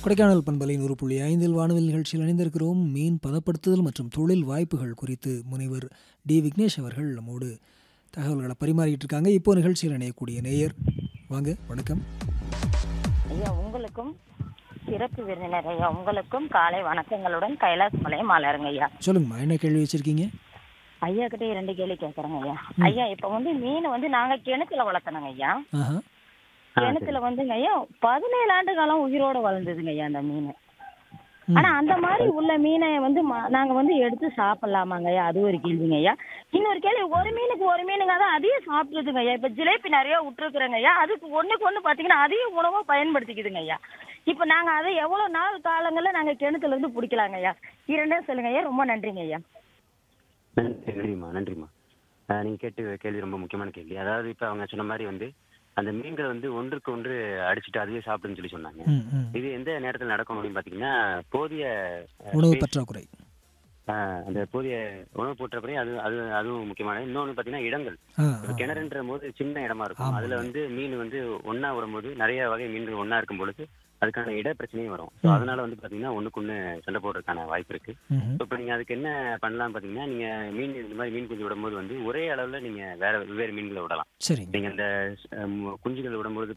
கொடைக்கானல் பண்பலை நூறு புள்ளி ஐந்தில் வானவில் நிகழ்ச்சியில் இணைந்திருக்கிறோம் மீன் பதப்படுத்துதல் மற்றும் தொழில் வாய்ப்புகள் குறித்து முனைவர் டி விக்னேஷ் அவர்கள் நம்மோடு தகவல்களை பரிமாறிட்டு இருக்காங்க இப்போ நிகழ்ச்சியில் இணையக்கூடிய நேயர் வாங்க வணக்கம் ஐயா உங்களுக்கும் சிறப்பு விருந்தினர் ஐயா உங்களுக்கும் காலை வணக்கங்களுடன் கைலாஸ் மலை மலருங்க ஐயா சொல்லுங்கம்மா என்ன கேள்வி வச்சிருக்கீங்க ஐயா கிட்ட ரெண்டு கேள்வி கேட்கறேங்க ஐயா ஐயா இப்ப வந்து மீன் வந்து நாங்க கிணத்துல வளர்த்தணுங்க ஐயா ஆஹா கிணத்துல வந்துங்க ஐயா பதினேழு ஆண்டு காலம் உயிரோட வளர்ந்ததுங்க ஐயா அந்த மீன் ஆனா அந்த மாதிரி உள்ள மீனை வந்து ம- நாங்க வந்து எடுத்து சாப்பிடலாமாங்க ஐயா அது ஒரு கேள்விங்க ஐயா இன்னொரு கேள்வி ஒரு மீனுக்கு ஒரு மீனுங்க தான் அதையும் சாப்பிடுதுங்க ஐயா இப்ப ஜிலேபி நிறைய விட்டுருக்குறேங்க ஐயா அதுக்கு ஒண்ணுக்கு ஒண்ணு பாத்தீங்கன்னா அதையும் உணவா பயன்படுத்திக்குதுங்க ஐயா இப்ப நாங்க அதை எவ்வளவு நாள் காலங்கள்ல நாங்க கிணத்துல இருந்து பிடிக்கலாங்க ஐயா இரண்டே சொல்லுங்க ஐயா ரொம்ப நன்றிங்க ஐயா நன்றி நன்றிம்மா நன்றிம்மா அஹ் நீங்க கேட்டு கேள்வி ரொம்ப முக்கியமான கேள்வி அதாவது இப்ப அவங்க சொன்ன மாதிரி வந்து அந்த மீன்கள் வந்து ஒன்றுக்கு ஒன்று அடிச்சுட்டு அதுவே சாப்பிடுன்னு சொல்லி சொன்னாங்க ம் ம் இது எந்த நேரத்தில் நடக்கும் அப்படின்னு பாத்தீங்கன்னா போதிய அஹ், உணவு space, பற்றாக்குறை அஹ், அந்த போதிய உணவு போற்றப்படி அது அது அதுவும் முக்கியமானது இன்னொன்று பாத்தீங்கன்னா இடங்கள் ஆ இப்ப கிணறுன்ற போது சின்ன இடமா இருக்கும் ஆமா. அதுல வந்து மீன் வந்து ஒண்ணா விடும்போது நிறைய வகை மீன்கள் ஒண்ணா இருக்கும் பொழுது அதுக்கான இட பிரச்சனையும் வரும் So அதனால வந்து பாத்தீங்கன்னா ஒண்ணுக்கு ஒண்ணு சண்டை போடுறதுக்கான வாய்ப்பு இருக்கு ம் இப்போ நீங்க அதுக்கு என்ன பண்ணலாம் பாத்தீங்கன்னா நீங்க மீன் இந்த மாதிரி மீன் குஞ்சு விடும்போது வந்து ஒரே அளவுல நீங்க வேற வெவ்வேறு மீன்களை விடலாம் சரிங்க நீங்க அந்த அஹ், குஞ்சுகள் விடும்போது